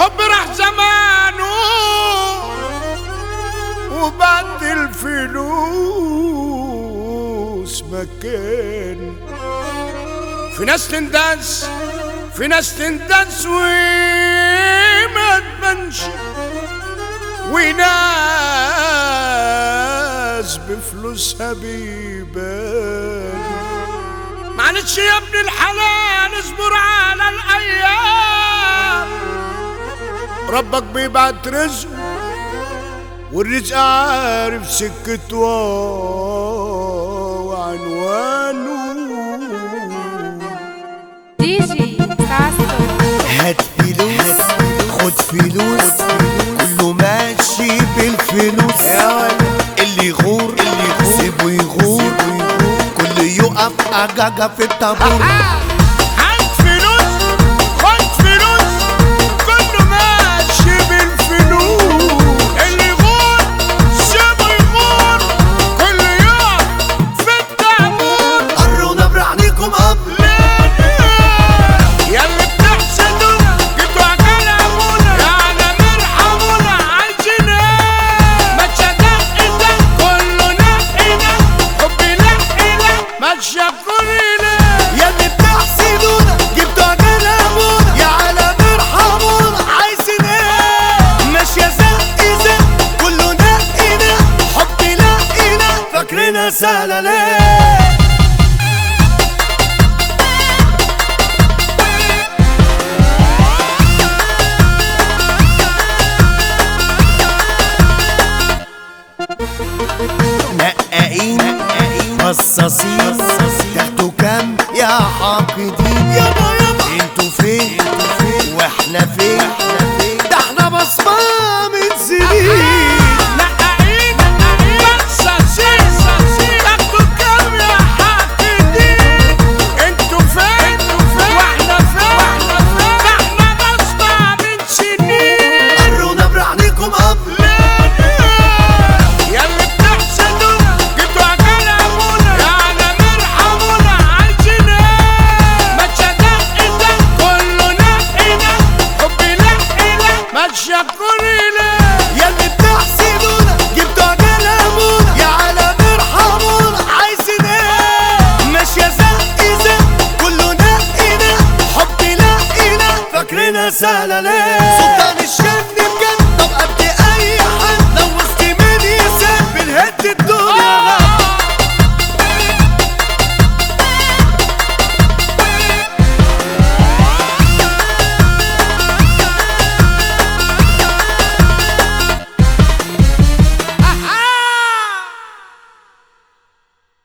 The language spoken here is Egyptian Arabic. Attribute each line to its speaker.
Speaker 1: حب راح زمانه وبعد الفلوس مكان في ناس تندس في ناس تندس وما تبانش وناس بفلوسها بيبان معلش يا ابن الحلال اصبر على الايام ربك بيبعت رزقه والرزق عارف سكته وعنوانه
Speaker 2: دي جي ساسو
Speaker 3: هات فلوس خد فلوس كله ماشي بالفلوس اللي يغور اللي يغور سيبه يغور كله يقف أجاجة في الطابور
Speaker 1: هات فلوس خد فلوس كله ماشي بالفلوس اللي يغور سيبه يغور كله يقف في التعبور
Speaker 3: قرونا برعنيكم أب
Speaker 1: يا اللي بتحسدونا جبتوا عجال ابونا يا عالم ارحمونا عايزين ايه ما تصدق ده كله نقينا حبي نقينا ما تشافوني ليه
Speaker 3: يا اللي بتحسدونا جبتوا عجل أبونا يا عالم ارحمونا عايزين ايه ماشية زق زق كله نقينا حبي لقينا فاكرينها سهلة ليه نقاقين قصاصين تاخدوا كام يا حاقدين يابا يابا انتوا فين واحنا فين ده احنا بصمة من سنين
Speaker 1: نقاعين بصاصين تاخدوا كام يا حاقدين انتوا فين واحنا فين ده احنا بصنع من سنين
Speaker 3: قرونا برعنيكم اب
Speaker 1: يا اللي بتحسدونا جبتوا عجال ابونا يا عالم ارحمونا عايزين ايه ما تصدق ده كله نقينا حبي نقينا ما تشكري ليه